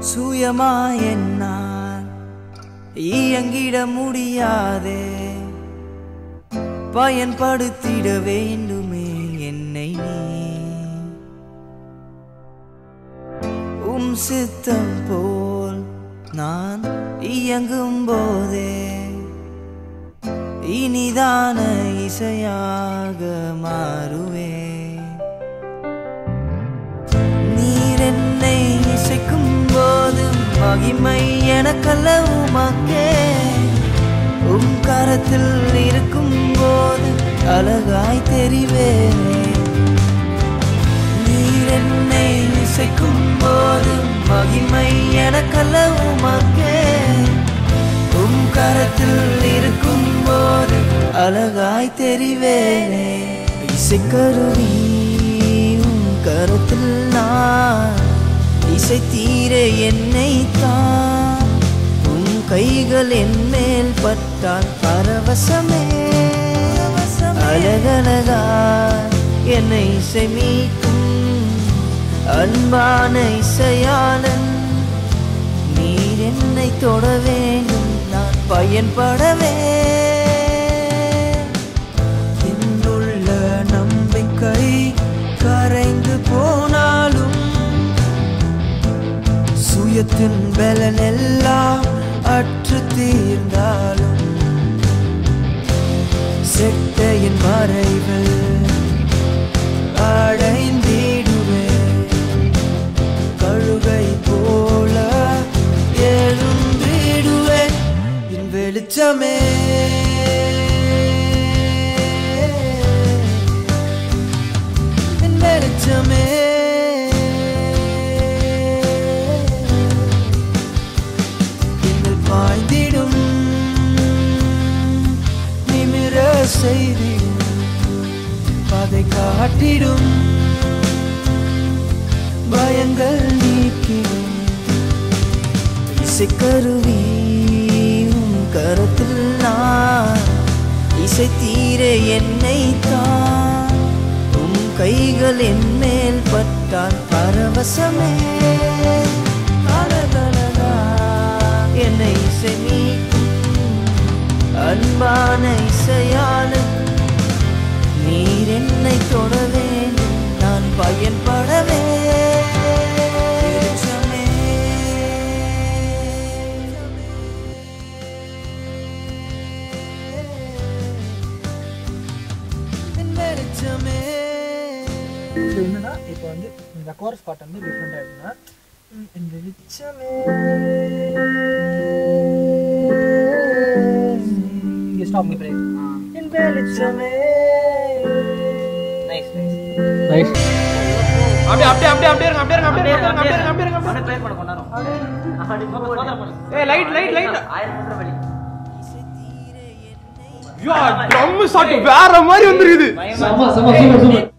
சுயமா என்னால் இயங்கிட முடியாதே பயன்படுத்திட வேண்டுமே என்னை நீ உம் சித்தம் போல் நான் இயங்கும் போதே இனிதான இசையாக மாறுவே நீர் என்னை இசைக்கும் போது மகிமை எனக்கல்ல உமக்கே உம் கரத்தில் இருக்கும் போது அழகாய் தெரிவேனே நீர் என்னை இசைக்கும் போது மகிமை எனக்கல்ல உமக்கே உம் கரத்தில் இருக்கும் போது அழகாய் தெரிவேனே இசைக்கருவி உம் கரத்தில் நான் இசை தீர என்னை தான் உம் கைகள் என் மேல் பட்டால் பரவசமே அழகழகா என்னை இசை மீட்கும் அன்பான இசையாளன் நீர் என்னை தொட வேண்டும் நான் பயன்படவே என்னுள்ள நம்பிக்கை கரைந்து போனாலும் சுயத்தின் பலன் எல்லாம் அற்று தீர்ந்தாலும் செட்டையின் மறைவில் அடைந்திடுவே கழுகை போல எழுந்திடுவே என் வெளிச்சமே என் வெளிச்சமே என்னில் பாய்ந்திடும் நிமிர செய்திடும் பாதை காட்டிடும் பயங்கள் நீக்கிடும் இசைக்கருவி உன் கருத்தில் நான் இசை தீர என்னை தான் உம் கைகள் என் மேல் பட்டால் பரவசமே அழகழகா என்னை இசை நீக்கும் அன்பான இசையாளன் நீர் என்னை தொட வேண்டும் நான் பயன்படவே வெளிச்சமே. என் வெளிச்சமே. இது என்னன்னா இப்போ வந்து இந்த கோரஸ் பாட்டு வந்து டிஃப்ரெண்டாக இருக்குன்னா ம், என் வெளிச்சமே இங்கே ஸ்டாப் என் வெளிச்சமே நைஸ் நைஸ் நைஸ் அப்படியே அப்படியே அப்படியே அப்படியே இருங்க அப்படியே இருங்க அப்படியே இருங்க அப்படியே இருங்க அப்படியே இருங்க அப்படியே இருங்க ப்ளே பண்ண கொண்டாடும் ஏய் லைட் லைட் லைட் ஆயிரம் மீட்டர் வழி யா ட்ரம் ஷாட் வேற மாதிரி வந்திருக்குது செம்ம செம்ம சூப்பர் சூப்பர்